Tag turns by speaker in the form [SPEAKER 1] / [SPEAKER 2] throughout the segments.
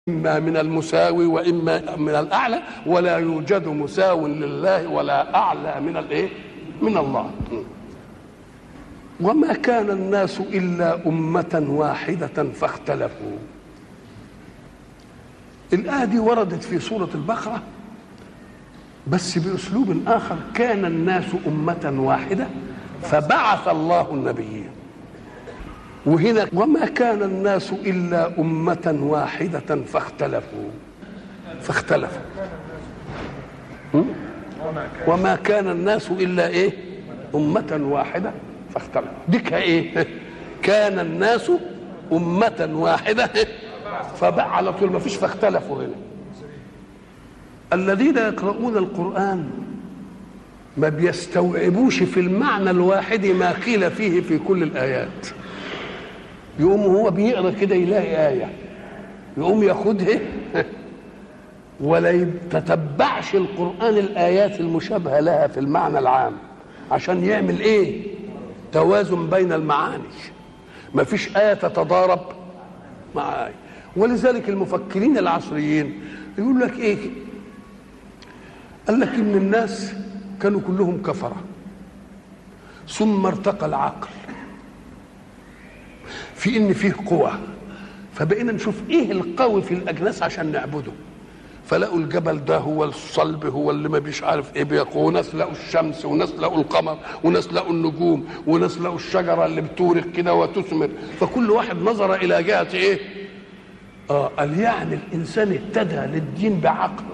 [SPEAKER 1] إما من المساوي وإما من الأعلى ولا يوجد مساو لله ولا أعلى من الإيه؟ من الله وما كان الناس إلا أمة واحدة فاختلفوا الآية دي وردت في سورة البقرة بس بأسلوب آخر كان الناس أمة واحدة فبعث الله النبيين وهنا وما كان الناس إلا أمة واحدة فاختلفوا فاختلفوا م? وما كان الناس إلا إيه أمة واحدة فاختلفوا ديك إيه كان الناس أمة واحدة فبقى على طول ما فيش فاختلفوا هنا الذين يقرؤون القرآن ما بيستوعبوش في المعنى الواحد ما قيل فيه في كل الآيات يقوم هو بيقرا كده يلاقي آية يقوم ياخدها ولا يتتبعش القرآن الآيات المشابهة لها في المعنى العام عشان يعمل إيه؟ توازن بين المعاني ما فيش آية تتضارب مع آية ولذلك المفكرين العصريين يقول لك إيه؟ قال لك إن الناس كانوا كلهم كفرة ثم ارتقى العقل في ان فيه قوة فبقينا نشوف ايه القوي في الاجناس عشان نعبده فلقوا الجبل ده هو الصلب هو اللي ما بيش عارف ايه بيقوى وناس لقوا الشمس وناس لقوا القمر وناس لقوا النجوم وناس لقوا الشجره اللي بتورق كده وتثمر فكل واحد نظر الى جهه ايه؟ اه قال يعني الانسان اهتدى للدين بعقله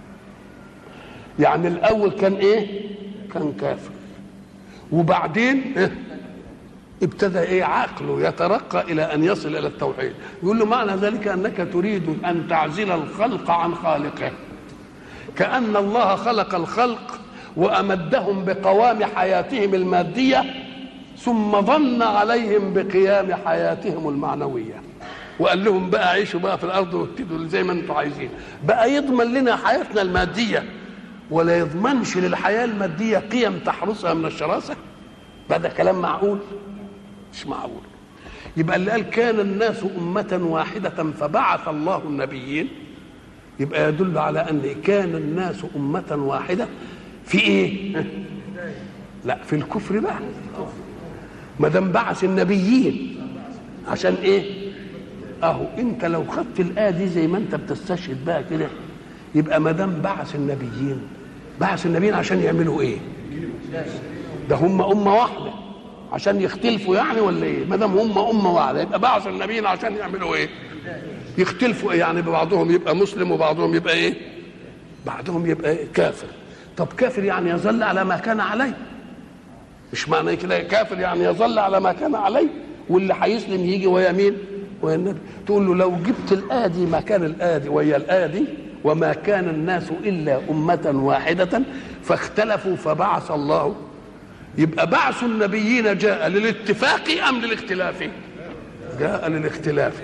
[SPEAKER 1] يعني الاول كان ايه؟ كان كافر وبعدين إيه؟ ابتدى ايه عقله يترقى الى ان يصل الى التوحيد يقول له معنى ذلك انك تريد ان تعزل الخلق عن خالقه كان الله خلق الخلق وامدهم بقوام حياتهم الماديه ثم ظن عليهم بقيام حياتهم المعنويه وقال لهم بقى عيشوا بقى في الارض واهتدوا زي ما انتم عايزين بقى يضمن لنا حياتنا الماديه ولا يضمنش للحياه الماديه قيم تحرسها من الشراسه ده كلام معقول مش معقول يبقى اللي قال كان الناس أمة واحدة فبعث الله النبيين يبقى يدل على أن كان الناس أمة واحدة في إيه؟ لا في الكفر بقى ما دام بعث النبيين عشان إيه؟ أهو أنت لو خدت الآية دي زي ما أنت بتستشهد بقى كده يبقى ما دام بعث النبيين بعث النبيين عشان يعملوا إيه؟ ده هم أمة واحدة عشان يختلفوا يعني ولا ايه؟ ما دام هم امه واحده يبقى بعث النبيين عشان يعملوا ايه؟ يختلفوا إيه يعني بعضهم يبقى مسلم وبعضهم يبقى ايه؟ بعضهم يبقى إيه؟ كافر. طب كافر يعني يظل على ما كان عليه. مش معنى كده كافر يعني يظل على ما كان عليه واللي هيسلم يجي ويا مين؟ ويا النبي. تقول له لو جبت الايه دي مكان الايه دي ويا الايه دي وما كان الناس الا امه واحده فاختلفوا فبعث الله يبقى بعث النبيين جاء للاتفاق ام للاختلاف جاء للاختلاف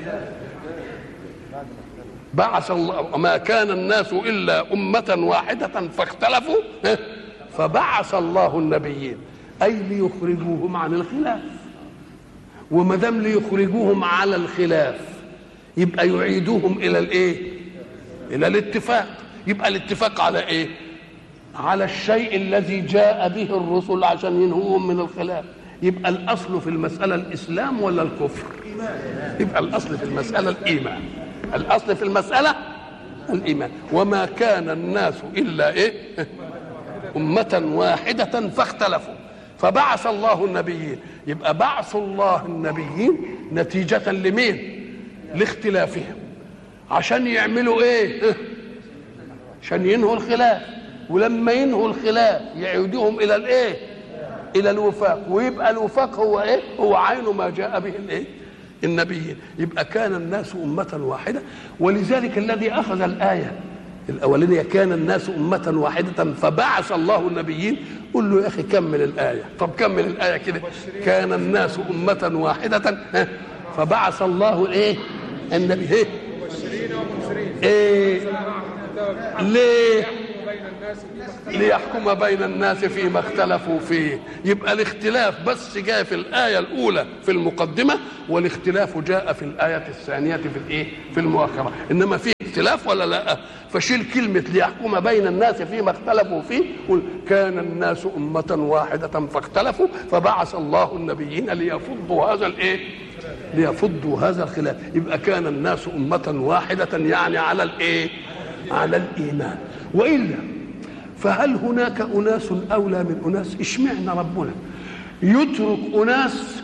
[SPEAKER 1] بعث الله ما كان الناس الا امه واحده فاختلفوا فبعث الله النبيين اي ليخرجوهم عن الخلاف وما دام ليخرجوهم على الخلاف يبقى يعيدوهم الى الايه الى الاتفاق يبقى الاتفاق على ايه على الشيء الذي جاء به الرسل عشان ينهوهم من الخلاف يبقى الاصل في المساله الاسلام ولا الكفر يبقى الاصل في المساله الايمان الاصل في المساله الايمان وما كان الناس الا ايه امه واحده فاختلفوا فبعث الله النبيين يبقى بعث الله النبيين نتيجه لمين لاختلافهم عشان يعملوا ايه عشان ينهوا الخلاف ولما ينهوا الخلاف يعيدوهم الى الايه الى الوفاق ويبقى الوفاق هو ايه هو عين ما جاء به الايه النبيين يبقى كان الناس أمة واحدة ولذلك الذي أخذ الآية الأولانية كان الناس أمة واحدة فبعث الله النبيين قل له يا أخي كمل الآية طب كمل الآية كده كان الناس أمة واحدة فبعث الله الإيه النبي إيه
[SPEAKER 2] مبشرين ومنذرين
[SPEAKER 1] إيه ليه ليحكم بين الناس فيما اختلفوا فيه يبقى الاختلاف بس جاء في الآية الأولى في المقدمة والاختلاف جاء في الآية الثانية في الإيه في المؤخرة إنما في اختلاف ولا لا فشيل كلمة ليحكم بين الناس فيما اختلفوا فيه قل كان الناس أمة واحدة فاختلفوا فبعث الله النبيين ليفضوا هذا الإيه ليفضوا هذا الخلاف يبقى كان الناس أمة واحدة يعني على الإيه على الإيمان وإلا فهل هناك أناس أولى من أناس اشمعنا ربنا يترك أناس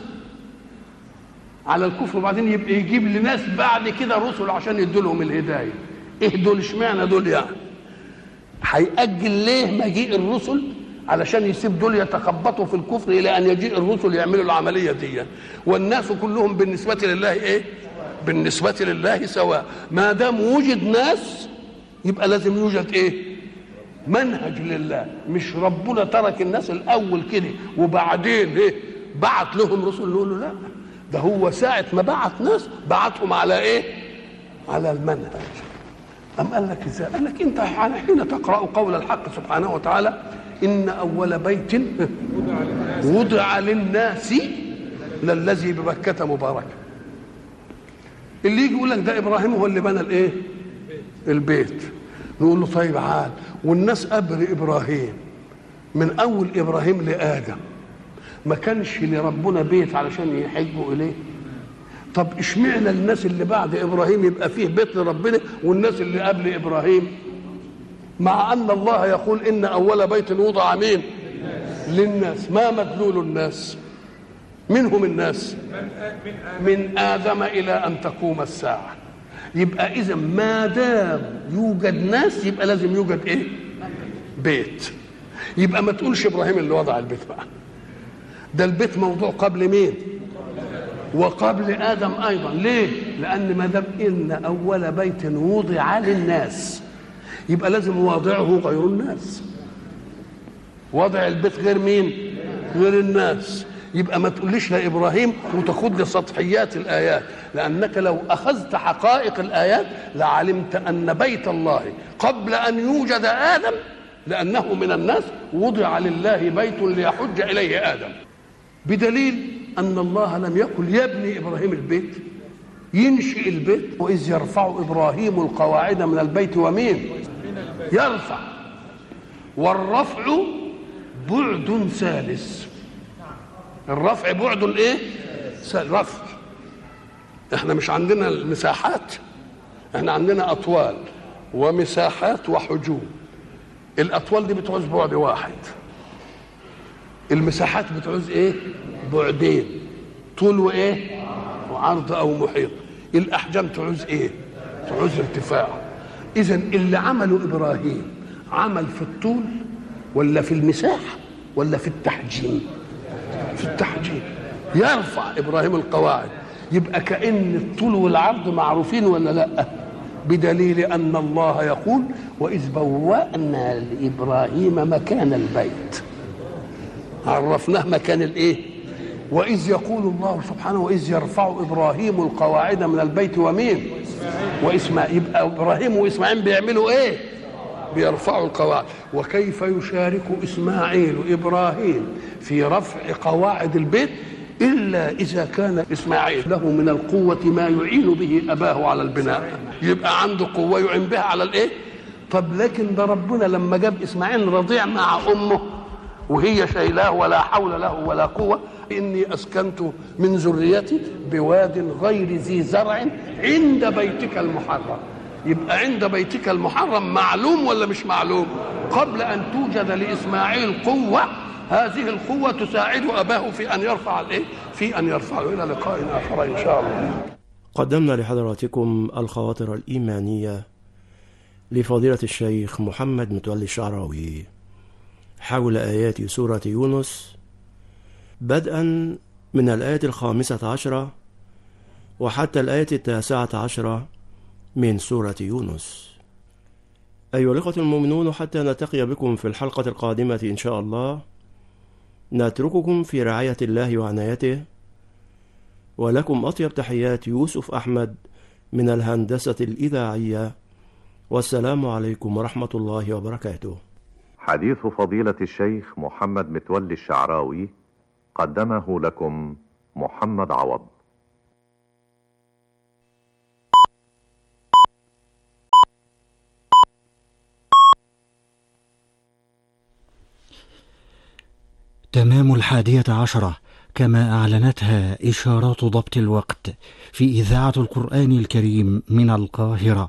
[SPEAKER 1] على الكفر وبعدين يبقى يجيب لناس بعد كده رسل عشان يدوا لهم الهدايه ايه دول اشمعنى دول يعني هيأجل ليه مجيء الرسل علشان يسيب دول يتخبطوا في الكفر الى ان يجيء الرسل يعملوا العمليه دي والناس كلهم بالنسبه لله ايه بالنسبه لله سواء ما دام وجد ناس يبقى لازم يوجد ايه منهج لله مش ربنا ترك الناس الاول كده وبعدين ايه بعت لهم رسل نقول له لا ده هو ساعة ما بعت ناس بعتهم على ايه؟ على المنهج. أم قال لك ازاي؟ قال لك أنت على حين تقرأ قول الحق سبحانه وتعالى إن أول بيت وضع للناس للذي بمكة مباركا. اللي يجي يقول لك ده إبراهيم هو اللي بنى الإيه؟ البيت. نقول له طيب عاد والناس قبل إبراهيم من أول إبراهيم لآدم ما كانش لربنا بيت علشان يحجوا اليه طب اشمعنى الناس اللي بعد ابراهيم يبقى فيه بيت لربنا والناس اللي قبل ابراهيم مع ان الله يقول ان اول بيت وضع مين للناس ما مدلول الناس منهم الناس من ادم الى ان تقوم الساعه يبقى اذا ما دام يوجد ناس يبقى لازم يوجد ايه بيت يبقى ما تقولش ابراهيم اللي وضع البيت بقى ده البيت موضوع قبل مين وقبل ادم ايضا ليه لان ما دام ان اول بيت وضع للناس يبقى لازم واضعه غير الناس وضع البيت غير مين غير الناس يبقى ما تقوليش لا ابراهيم وتاخد لي سطحيات الايات لانك لو اخذت حقائق الايات لعلمت ان بيت الله قبل ان يوجد ادم لانه من الناس وضع لله بيت ليحج اليه ادم بدليل ان الله لم يقل يبني ابراهيم البيت ينشئ البيت واذ يرفع ابراهيم القواعد من البيت ومين يرفع والرفع بعد ثالث الرفع بعد ايه رفع احنا مش عندنا المساحات احنا عندنا اطوال ومساحات وحجوم الاطوال دي بتعوز بعد واحد المساحات بتعوز ايه بعدين طول وايه وعرض او محيط الاحجام تعوز ايه تعوز ارتفاع اذا اللي عمله ابراهيم عمل في الطول ولا في المساحه ولا في التحجيم في التحجيم يرفع ابراهيم القواعد يبقى كان الطول والعرض معروفين ولا لا بدليل ان الله يقول واذ بوانا لابراهيم مكان البيت عرفناه مكان الايه واذ يقول الله سبحانه واذ يرفع ابراهيم القواعد من البيت ومين واسماعيل يبقى ابراهيم واسماعيل بيعملوا ايه بيرفعوا القواعد وكيف يشارك اسماعيل ابراهيم في رفع قواعد البيت الا اذا كان اسماعيل له من القوه ما يعين به اباه على البناء يبقى عنده قوه يعين بها على الايه طب لكن ده ربنا لما جاب اسماعيل رضيع مع امه وهي شايلاه ولا حول له ولا قوه اني اسكنت من ذريتي بواد غير ذي زرع عند بيتك المحرم يبقى عند بيتك المحرم معلوم ولا مش معلوم قبل ان توجد لاسماعيل قوه هذه القوه تساعد اباه في ان يرفع الايه في ان يرفعه الى لقاء اخر ان شاء الله
[SPEAKER 2] قدمنا لحضراتكم الخواطر الإيمانية لفضيلة الشيخ محمد متولي الشعراوي حول آيات سورة يونس بدءا من الآية الخامسة عشرة وحتى الآية التاسعة عشرة من سورة يونس أيها الأخوة المؤمنون حتى نلتقي بكم في الحلقة القادمة إن شاء الله نترككم في رعاية الله وعنايته ولكم أطيب تحيات يوسف أحمد من الهندسة الإذاعية والسلام عليكم ورحمة الله وبركاته
[SPEAKER 3] حديث فضيلة الشيخ محمد متولي الشعراوي قدمه لكم محمد عوض
[SPEAKER 4] تمام الحادية عشرة كما أعلنتها إشارات ضبط الوقت في إذاعة القرآن الكريم من القاهرة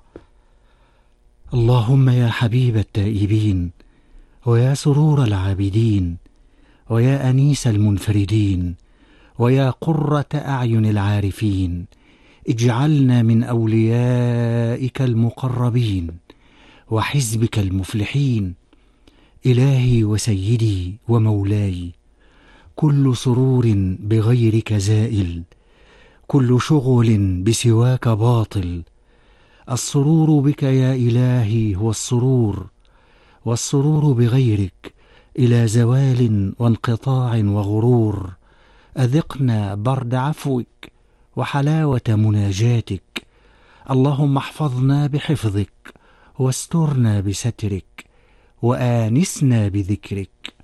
[SPEAKER 4] اللهم يا حبيب التائبين ويا سرور العابدين ويا أنيس المنفردين ويا قرة أعين العارفين اجعلنا من أوليائك المقربين وحزبك المفلحين إلهي وسيدي ومولاي كل سرور بغيرك زائل كل شغل بسواك باطل السرور بك يا إلهي هو السرور والسرور بغيرك إلى زوال وانقطاع وغرور أذقنا برد عفوك وحلاوة مناجاتك اللهم احفظنا بحفظك واسترنا بسترك وآنسنا بذكرك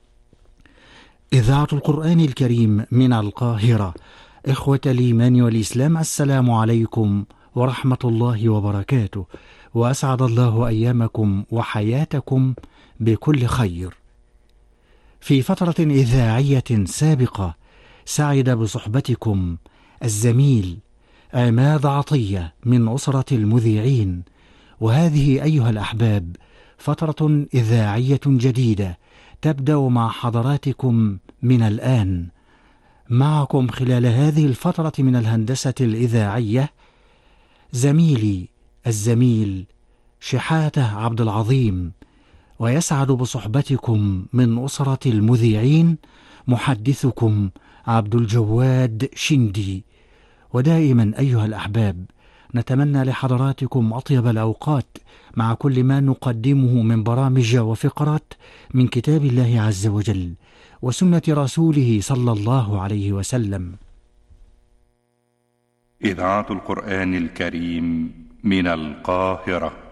[SPEAKER 4] إذاعة القرآن الكريم من القاهرة إخوة الإيمان والإسلام السلام عليكم ورحمة الله وبركاته وأسعد الله أيامكم وحياتكم بكل خير في فترة إذاعية سابقة سعد بصحبتكم الزميل عماد عطية من أسرة المذيعين وهذه أيها الأحباب فترة إذاعية جديدة تبدأ مع حضراتكم من الآن معكم خلال هذه الفترة من الهندسة الإذاعية زميلي الزميل شحاته عبد العظيم ويسعد بصحبتكم من أسرة المذيعين محدثكم عبد الجواد شندي ودائما أيها الأحباب نتمنى لحضراتكم أطيب الأوقات مع كل ما نقدمه من برامج وفقرات من كتاب الله عز وجل وسنة رسوله صلى الله عليه وسلم
[SPEAKER 5] إذاعة القرآن الكريم من القاهرة